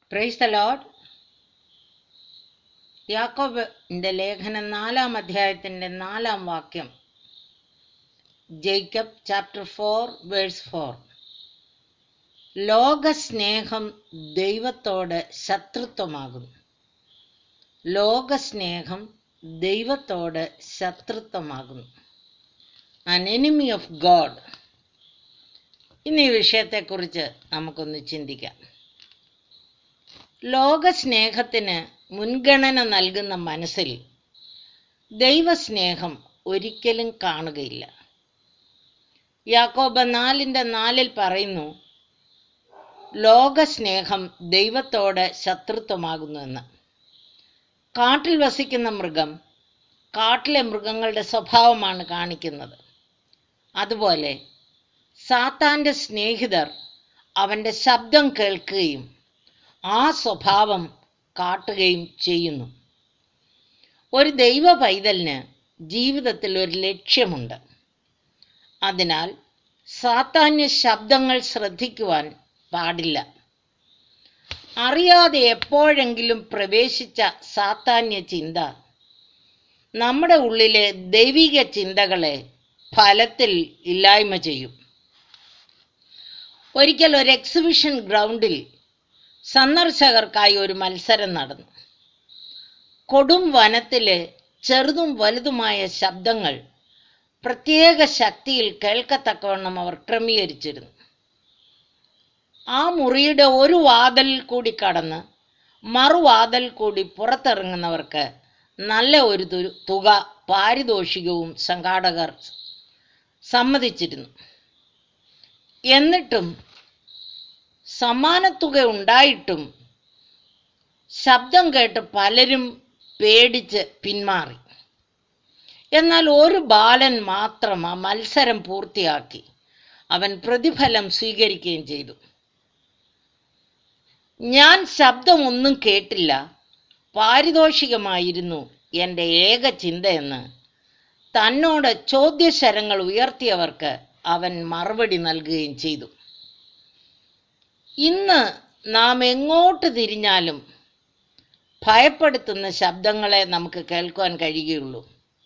praise the load യാക്കോബിന്റെ ലേഖനം നാലാം അധ്യായത്തിന്റെ നാലാം വാക്യം Jacob chapter four verse four ലോകസ്നേഹം ദൈവത്തോട് ശത്രുത്വമാകുന്നു ലോകസ്നേഹം ദൈവത്തോട് ശത്രുത്വമാകുന്നു അൻ എനിമി ഓഫ് ഗോഡ് ഇന്ന് ഈ വിഷയത്തെക്കുറിച്ച് നമുക്കൊന്ന് ചിന്തിക്കാം ലോകസ്നേഹത്തിന് മുൻഗണന നൽകുന്ന മനസ്സിൽ ദൈവസ്നേഹം ഒരിക്കലും കാണുകയില്ല യാക്കോബ നാലിൻ്റെ നാലിൽ പറയുന്നു ലോകസ്നേഹം ദൈവത്തോട് ശത്രുത്വമാകുന്നുവെന്ന് കാട്ടിൽ വസിക്കുന്ന മൃഗം കാട്ടിലെ മൃഗങ്ങളുടെ സ്വഭാവമാണ് കാണിക്കുന്നത് അതുപോലെ സാത്താൻ്റെ സ്നേഹിതർ അവൻ്റെ ശബ്ദം കേൾക്കുകയും ആ സ്വഭാവം കാട്ടുകയും ചെയ്യുന്നു ഒരു ദൈവ പൈതലിന് ജീവിതത്തിൽ ഒരു ലക്ഷ്യമുണ്ട് അതിനാൽ സാത്താന്യ ശബ്ദങ്ങൾ ശ്രദ്ധിക്കുവാൻ പാടില്ല അറിയാതെ എപ്പോഴെങ്കിലും പ്രവേശിച്ച സാത്താന്യ ചിന്ത നമ്മുടെ ഉള്ളിലെ ദൈവിക ചിന്തകളെ ഫലത്തിൽ ഇല്ലായ്മ ചെയ്യും ഒരിക്കൽ ഒരു എക്സിബിഷൻ ഗ്രൗണ്ടിൽ സന്ദർശകർക്കായി ഒരു മത്സരം നടന്നു കൊടും വനത്തിലെ ചെറുതും വലുതുമായ ശബ്ദങ്ങൾ പ്രത്യേക ശക്തിയിൽ കേൾക്കത്തക്കവണ്ണം അവർ ക്രമീകരിച്ചിരുന്നു ആ മുറിയുടെ ഒരു വാതിൽ കൂടി കടന്ന് മറുവാതിൽ കൂടി പുറത്തിറങ്ങുന്നവർക്ക് നല്ല ഒരു തുക പാരിതോഷികവും സംഘാടകർ സമ്മതിച്ചിരുന്നു എന്നിട്ടും സമ്മാനത്തുക ഉണ്ടായിട്ടും ശബ്ദം കേട്ട് പലരും പേടിച്ച് പിന്മാറി എന്നാൽ ഒരു ബാലൻ മാത്രം ആ മത്സരം പൂർത്തിയാക്കി അവൻ പ്രതിഫലം സ്വീകരിക്കുകയും ചെയ്തു ഞാൻ ശബ്ദമൊന്നും കേട്ടില്ല പാരിതോഷികമായിരുന്നു എൻ്റെ ഏക ചിന്തയെന്ന് തന്നോട് ചോദ്യശരങ്ങൾ ഉയർത്തിയവർക്ക് അവൻ മറുപടി നൽകുകയും ചെയ്തു ഇന്ന് നാം എങ്ങോട്ട് തിരിഞ്ഞാലും ഭയപ്പെടുത്തുന്ന ശബ്ദങ്ങളെ നമുക്ക് കേൾക്കുവാൻ കഴിയുകയുള്ളൂ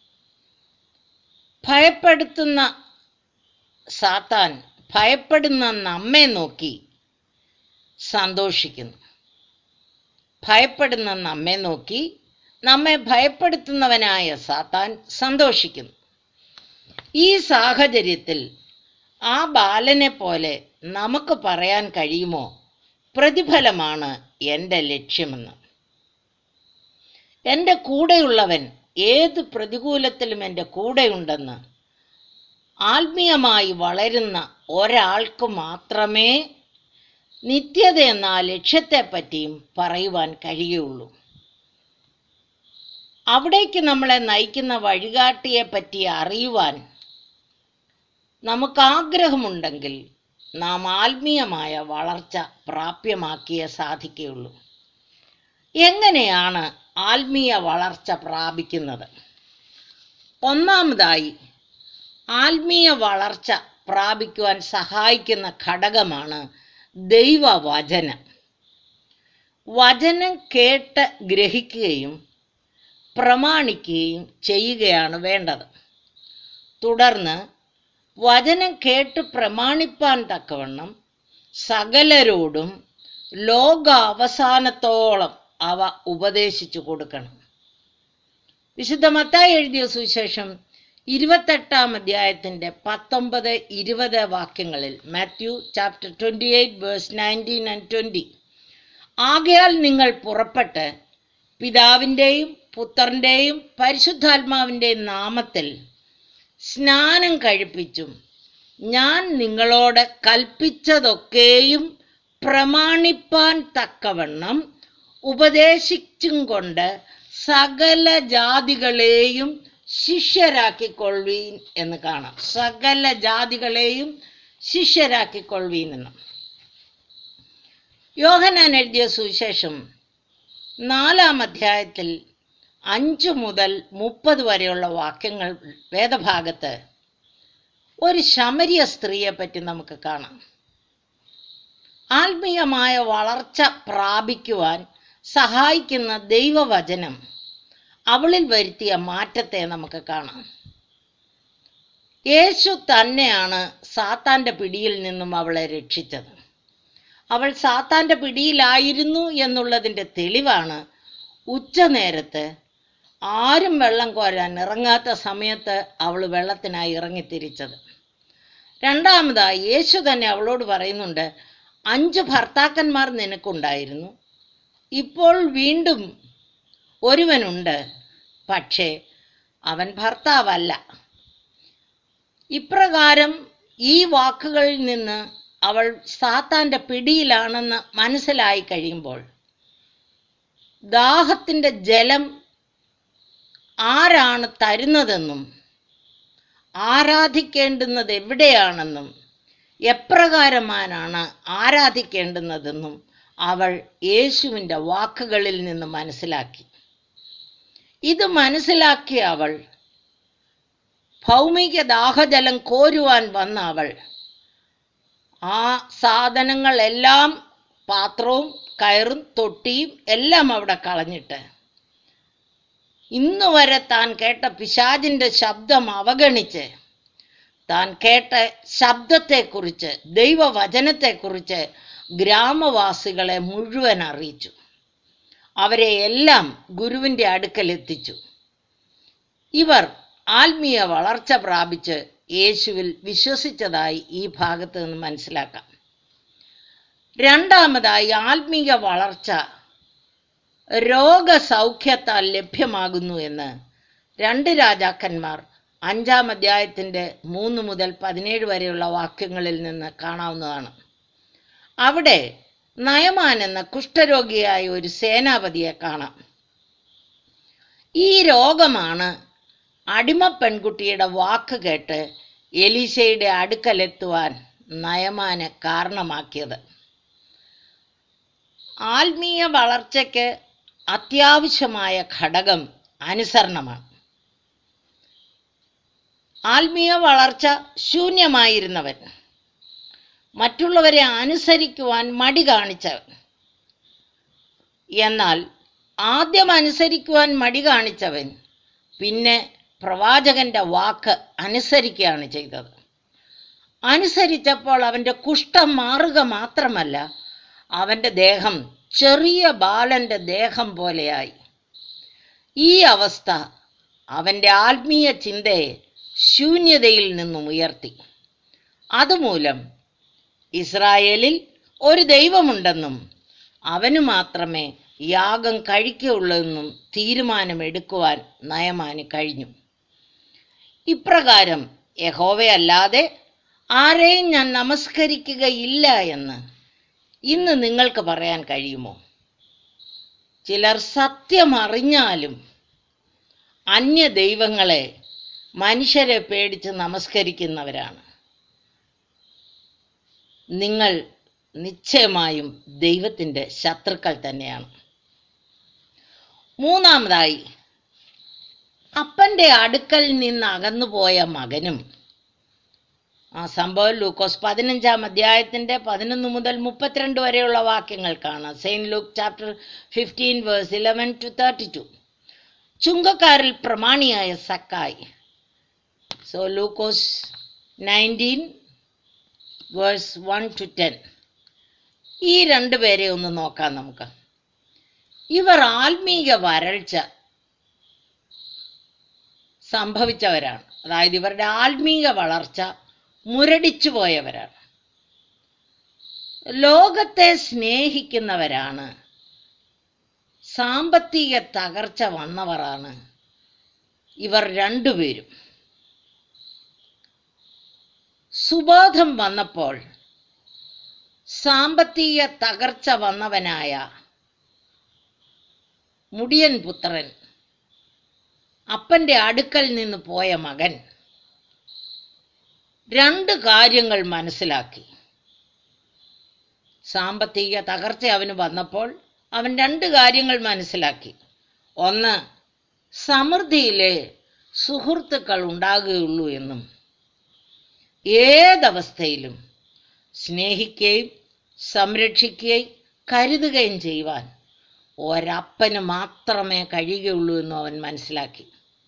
ഭയപ്പെടുത്തുന്ന സാത്താൻ ഭയപ്പെടുന്ന നമ്മെ നോക്കി സന്തോഷിക്കുന്നു ഭയപ്പെടുന്ന നമ്മെ നോക്കി നമ്മെ ഭയപ്പെടുത്തുന്നവനായ സാത്താൻ സന്തോഷിക്കുന്നു ഈ സാഹചര്യത്തിൽ ആ ബാലനെ പോലെ നമുക്ക് പറയാൻ കഴിയുമോ പ്രതിഫലമാണ് എൻ്റെ ലക്ഷ്യമെന്ന് എൻ്റെ കൂടെയുള്ളവൻ ഏത് പ്രതികൂലത്തിലും എൻ്റെ കൂടെയുണ്ടെന്ന് ആത്മീയമായി വളരുന്ന ഒരാൾക്ക് മാത്രമേ നിത്യത എന്ന ആ ലക്ഷ്യത്തെപ്പറ്റിയും പറയുവാൻ കഴിയുള്ളൂ അവിടേക്ക് നമ്മളെ നയിക്കുന്ന വഴികാട്ടിയെ പറ്റി അറിയുവാൻ നമുക്ക് ആഗ്രഹമുണ്ടെങ്കിൽ നാം ആത്മീയമായ വളർച്ച പ്രാപ്യമാക്കിയേ സാധിക്കുകയുള്ളൂ എങ്ങനെയാണ് ആത്മീയ വളർച്ച പ്രാപിക്കുന്നത് ഒന്നാമതായി ആത്മീയ വളർച്ച പ്രാപിക്കുവാൻ സഹായിക്കുന്ന ഘടകമാണ് ദൈവവചനം വചനം കേട്ട് ഗ്രഹിക്കുകയും പ്രമാണിക്കുകയും ചെയ്യുകയാണ് വേണ്ടത് തുടർന്ന് വചനം കേട്ട് പ്രമാണിപ്പാൻ തക്കവണ്ണം സകലരോടും ലോക അവസാനത്തോളം അവ ഉപദേശിച്ചു കൊടുക്കണം വിശുദ്ധ മത്തായി എഴുതിയ സുവിശേഷം ഇരുപത്തെട്ടാം അധ്യായത്തിന്റെ പത്തൊമ്പത് ഇരുപത് വാക്യങ്ങളിൽ Matthew chapter twenty eight verse nineteen and twenty ആകയാൽ നിങ്ങൾ പുറപ്പെട്ട് പിതാവിൻ്റെയും പുത്രൻ്റെയും പരിശുദ്ധാത്മാവിൻ്റെയും നാമത്തിൽ സ്നാനം കഴിപ്പിച്ചും ഞാൻ നിങ്ങളോട് കൽപ്പിച്ചതൊക്കെയും പ്രമാണിപ്പാൻ തക്കവണ്ണം ഉപദേശിച്ചും കൊണ്ട് സകല ജാതികളെയും ശിഷ്യരാക്കിക്കൊള്ളുവീൻ എന്ന് കാണാം സകല ജാതികളെയും ശിഷ്യരാക്കിക്കൊള്ളുവീൻ എന്ന് യോഹനാൻ എഴുതിയ സുവിശേഷം നാലാം അധ്യായത്തിൽ അഞ്ച് മുതൽ മുപ്പത് വരെയുള്ള വാക്യങ്ങൾ വേദഭാഗത്ത് ഒരു ശമരിയ സ്ത്രീയെ പറ്റി നമുക്ക് കാണാം ആത്മീയമായ വളർച്ച പ്രാപിക്കുവാൻ സഹായിക്കുന്ന ദൈവവചനം അവളിൽ വരുത്തിയ മാറ്റത്തെ നമുക്ക് കാണാം യേശു തന്നെയാണ് സാത്താന്റെ പിടിയിൽ നിന്നും അവളെ രക്ഷിച്ചത് അവൾ സാത്താന്റെ പിടിയിലായിരുന്നു എന്നുള്ളതിൻ്റെ തെളിവാണ് ഉച്ചനേരത്ത് ആരും വെള്ളം കോരാൻ ഇറങ്ങാത്ത സമയത്ത് അവൾ വെള്ളത്തിനായി ഇറങ്ങിത്തിരിച്ചത് രണ്ടാമതായി യേശു തന്നെ അവളോട് പറയുന്നുണ്ട് അഞ്ച് ഭർത്താക്കന്മാർ നിനക്കുണ്ടായിരുന്നു ഇപ്പോൾ വീണ്ടും ഒരുവനുണ്ട് പക്ഷേ അവൻ ഭർത്താവല്ല ഇപ്രകാരം ഈ വാക്കുകളിൽ നിന്ന് അവൾ സാത്താന്റെ പിടിയിലാണെന്ന് മനസ്സിലായി കഴിയുമ്പോൾ ദാഹത്തിൻ്റെ ജലം ആരാണ് തരുന്നതെന്നും ആരാധിക്കേണ്ടുന്നത് എവിടെയാണെന്നും എപ്രകാരമാനാണ് ആരാധിക്കേണ്ടുന്നതെന്നും അവൾ യേശുവിൻ്റെ വാക്കുകളിൽ നിന്ന് മനസ്സിലാക്കി ഇത് മനസ്സിലാക്കിയ അവൾ ഭൗമിക ദാഹജലം കോരുവാൻ വന്ന അവൾ ആ സാധനങ്ങളെല്ലാം പാത്രവും കയറും തൊട്ടിയും എല്ലാം അവിടെ കളഞ്ഞിട്ട് ഇന്നു വരെ താൻ കേട്ട പിശാചിൻ്റെ ശബ്ദം അവഗണിച്ച് താൻ കേട്ട ശബ്ദത്തെക്കുറിച്ച് ദൈവവചനത്തെക്കുറിച്ച് ഗ്രാമവാസികളെ മുഴുവൻ അറിയിച്ചു അവരെ എല്ലാം ഗുരുവിൻ്റെ അടുക്കൽ എത്തിച്ചു ഇവർ ആത്മീയ വളർച്ച പ്രാപിച്ച് യേശുവിൽ വിശ്വസിച്ചതായി ഈ ഭാഗത്ത് നിന്ന് മനസ്സിലാക്കാം രണ്ടാമതായി ആത്മീയ വളർച്ച രോഗസൗഖ്യത്താൽ ലഭ്യമാകുന്നു എന്ന് രണ്ട് രാജാക്കന്മാർ അഞ്ചാം അധ്യായത്തിൻ്റെ മൂന്ന് മുതൽ പതിനേഴ് വരെയുള്ള വാക്യങ്ങളിൽ നിന്ന് കാണാവുന്നതാണ് അവിടെ നയമാൻ എന്ന കുഷ്ഠരോഗിയായ ഒരു സേനാപതിയെ കാണാം ഈ രോഗമാണ് അടിമ പെൺകുട്ടിയുടെ വാക്ക് കേട്ട് എലീശയുടെ അടുക്കലെത്തുവാൻ നയമാന് കാരണമാക്കിയത് ആത്മീയ വളർച്ചയ്ക്ക് അത്യാവശ്യമായ ഘടകം അനുസരണമാണ് ആത്മീയ വളർച്ച ശൂന്യമായിരുന്നവൻ മറ്റുള്ളവരെ അനുസരിക്കുവാൻ മടി കാണിച്ചവൻ എന്നാൽ ആദ്യം അനുസരിക്കുവാൻ മടി കാണിച്ചവൻ പിന്നെ പ്രവാചകന്റെ വാക്ക് അനുസരിക്കുകയാണ് ചെയ്തത് അനുസരിച്ചപ്പോൾ അവൻ്റെ കുഷ്ഠം മാറുക മാത്രമല്ല അവൻ്റെ ദേഹം ചെറിയ ബാലന്റെ ദേഹം പോലെയായി ഈ അവസ്ഥ അവൻ്റെ ആത്മീയ ചിന്തയെ ശൂന്യതയിൽ നിന്നും ഉയർത്തി അതുമൂലം ഇസ്രായേലിൽ ഒരു ദൈവമുണ്ടെന്നും അവന് മാത്രമേ യാഗം കഴിക്കുകയുള്ളൂവെന്നും തീരുമാനമെടുക്കുവാൻ നയമാന് കഴിഞ്ഞു ഇപ്രകാരം യഹോവയല്ലാതെ ആരെയും ഞാൻ നമസ്കരിക്കുകയില്ല എന്ന് ഇന്ന് നിങ്ങൾക്ക് പറയാൻ കഴിയുമോ ചിലർ സത്യം അറിഞ്ഞാലും അന്യ ദൈവങ്ങളെ മനുഷ്യരെ പേടിച്ച് നമസ്കരിക്കുന്നവരാണ് നിങ്ങൾ നിശ്ചയമായും ദൈവത്തിൻ്റെ ശത്രുക്കൾ തന്നെയാണ് മൂന്നാമതായി അപ്പൻ്റെ അടുക്കൽ നിന്ന് അകന്നുപോയ മകനും ആ സംഭവം ലൂക്കോസ് പതിനഞ്ചാം അധ്യായത്തിന്റെ പതിനൊന്ന് മുതൽ മുപ്പത്തിരണ്ട് വരെയുള്ള വാക്യങ്ങൾ കാണാം saint Luke chapter fifteen verse eleven to thirty two ചുങ്കക്കാരിൽ പ്രമാണിയായ സക്കായി സോ ലൂക്കോസ് nineteen verse one to ten ഈ രണ്ട് പേരെ ഒന്ന് നോക്കാം നമുക്ക് ഇവർ ആത്മീക വരൾച്ച സംഭവിച്ചവരാണ് അതായത് ഇവരുടെ ആത്മീക വളർച്ച മുരടിച്ചു പോയവരാണ് ലോകത്തെ സ്നേഹിക്കുന്നവരാണ് സാമ്പത്തിക തകർച്ച വന്നവരാണ് ഇവർ രണ്ടുപേരും സുബോധം വന്നപ്പോൾ സാമ്പത്തിക തകർച്ച വന്നവനായ മുടിയൻ പുത്രൻ അപ്പന്റെ അടുക്കൽ നിന്ന് പോയ മകൻ രണ്ട് കാര്യങ്ങൾ മനസ്സിലാക്കി സാമ്പത്തിക തകർച്ച അവന് വന്നപ്പോൾ അവൻ രണ്ട് കാര്യങ്ങൾ മനസ്സിലാക്കി ഒന്ന് സമൃദ്ധിയിലെ സുഹൃത്തുക്കൾ ഉണ്ടാകുകയുള്ളൂ എന്നും ഏതവസ്ഥയിലും സ്നേഹിക്കുകയും സംരക്ഷിക്കുകയും കരുതുകയും ചെയ്യുവാൻ ഒരപ്പന് മാത്രമേ കഴിയുകയുള്ളൂ എന്ന് അവൻ മനസ്സിലാക്കി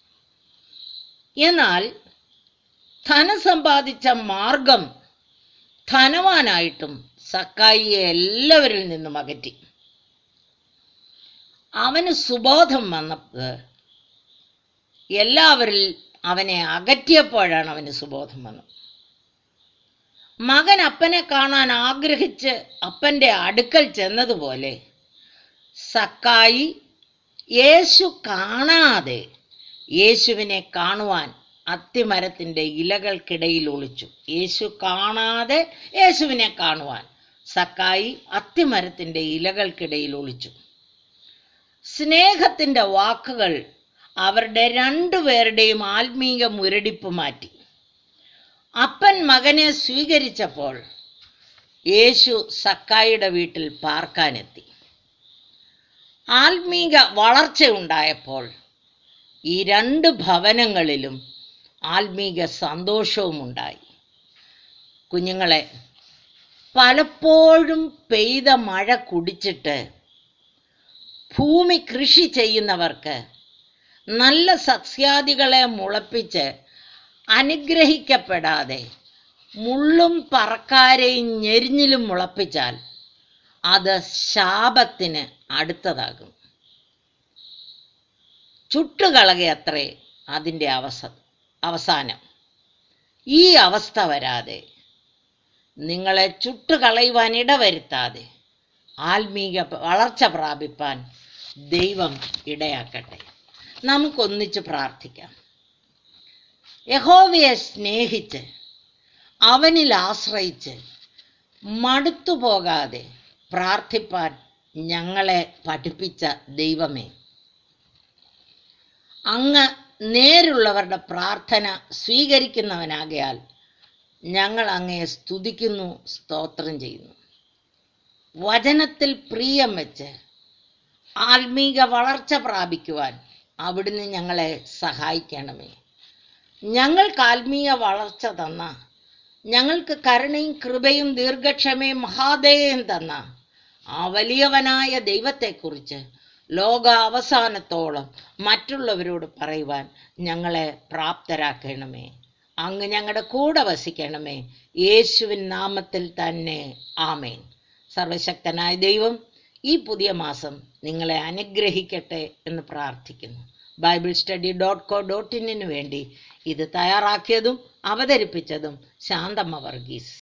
എന്നാൽ ധനം സമ്പാദിച്ച മാർഗം ധനവാനായിട്ടും സക്കായിയെ എല്ലാവരിൽ നിന്നും അകറ്റി അവന് സുബോധം വന്നത് എല്ലാവരിൽ അവനെ അകറ്റിയപ്പോഴാണ് അവന് സുബോധം വന്നത് മകൻ അപ്പനെ കാണാൻ ആഗ്രഹിച്ച് അപ്പന്റെ അടുക്കൽ ചെന്നതുപോലെ സക്കായി യേശു കാണാതെ യേശുവിനെ കാണുവാൻ അത്തിമരത്തിന്റെ ഇലകൾക്കിടയിൽ ഒളിച്ചു യേശു കാണാതെ യേശുവിനെ കാണുവാൻ സക്കായി അത്തിമരത്തിന്റെ ഇലകൾക്കിടയിൽ ഒളിച്ചു സ്നേഹത്തിന്റെ വാക്കുകൾ അവരുടെ രണ്ടുപേരുടെയും ആത്മീയ മുരടിപ്പ് മാറ്റി അപ്പൻ മകനെ സ്വീകരിച്ചപ്പോൾ യേശു സക്കായിയുടെ വീട്ടിൽ പാർക്കാനെത്തി ആത്മീക വളർച്ചയുണ്ടായപ്പോൾ ഈ രണ്ട് ഭവനങ്ങളിലും ആത്മീക സന്തോഷവും ഉണ്ടായി കുഞ്ഞുങ്ങളെ പലപ്പോഴും പെയ്ത മഴ കുടിച്ചിട്ട് ഭൂമി കൃഷി ചെയ്യുന്നവർക്ക് നല്ല സസ്യാദികളെ മുളപ്പിച്ച് അനുഗ്രഹിക്കപ്പെടാതെ മുള്ളും പറക്കാരെയും ഞെരിഞ്ഞിലും മുളപ്പിച്ചാൽ അത് ശാപത്തിന് അടുത്തതാകും ചുട്ടുകളകയത്രേ അതിൻ്റെ അവസ അവസാനം ഈ അവസ്ഥ വരാതെ നിങ്ങളെ ചുട്ടുകളയുവാൻ ഇടവരുത്താതെ ആത്മീക വളർച്ച പ്രാപിപ്പാൻ ദൈവം ഇടയാക്കട്ടെ നമുക്കൊന്നിച്ച് പ്രാർത്ഥിക്കാം യഹോവയെ സ്നേഹിച്ച് അവനിൽ ആശ്രയിച്ച് മടുത്തു പോകാതെ പ്രാർത്ഥിപ്പാൻ ഞങ്ങളെ പഠിപ്പിച്ച ദൈവമേ അങ്ങ് നേരുള്ളവരുടെ പ്രാർത്ഥന സ്വീകരിക്കുന്നവനാകയാൽ ഞങ്ങൾ അങ്ങയെ സ്തുതിക്കുന്നു സ്തോത്രം ചെയ്യുന്നു വചനത്തിൽ പ്രിയം വെച്ച് ആത്മീക വളർച്ച പ്രാപിക്കുവാൻ അവിടുന്ന് ഞങ്ങളെ സഹായിക്കണമേ ഞങ്ങൾക്ക് ആത്മീയ വളർച്ച തന്ന ഞങ്ങൾക്ക് കരുണയും കൃപയും ദീർഘക്ഷമയും മഹാദയയും തന്ന ആ വലിയവനായ ദൈവത്തെക്കുറിച്ച് ലോക അവസാനത്തോളം മറ്റുള്ളവരോട് പറയുവാൻ ഞങ്ങളെ പ്രാപ്തരാക്കണമേ അങ്ങ് ഞങ്ങളുടെ കൂടെ വസിക്കണമേ യേശുവിൻ നാമത്തിൽ തന്നെ ആമേൻ സർവശക്തനായ ദൈവം ഈ പുതിയ മാസം നിങ്ങളെ അനുഗ്രഹിക്കട്ടെ എന്ന് പ്രാർത്ഥിക്കുന്നു Bible study dot co dot ഇന്നിന് വേണ്ടി ഇത് തയ്യാറാക്കിയതും അവതരിപ്പിച്ചതും ശാന്തമ്മ വർഗീസ്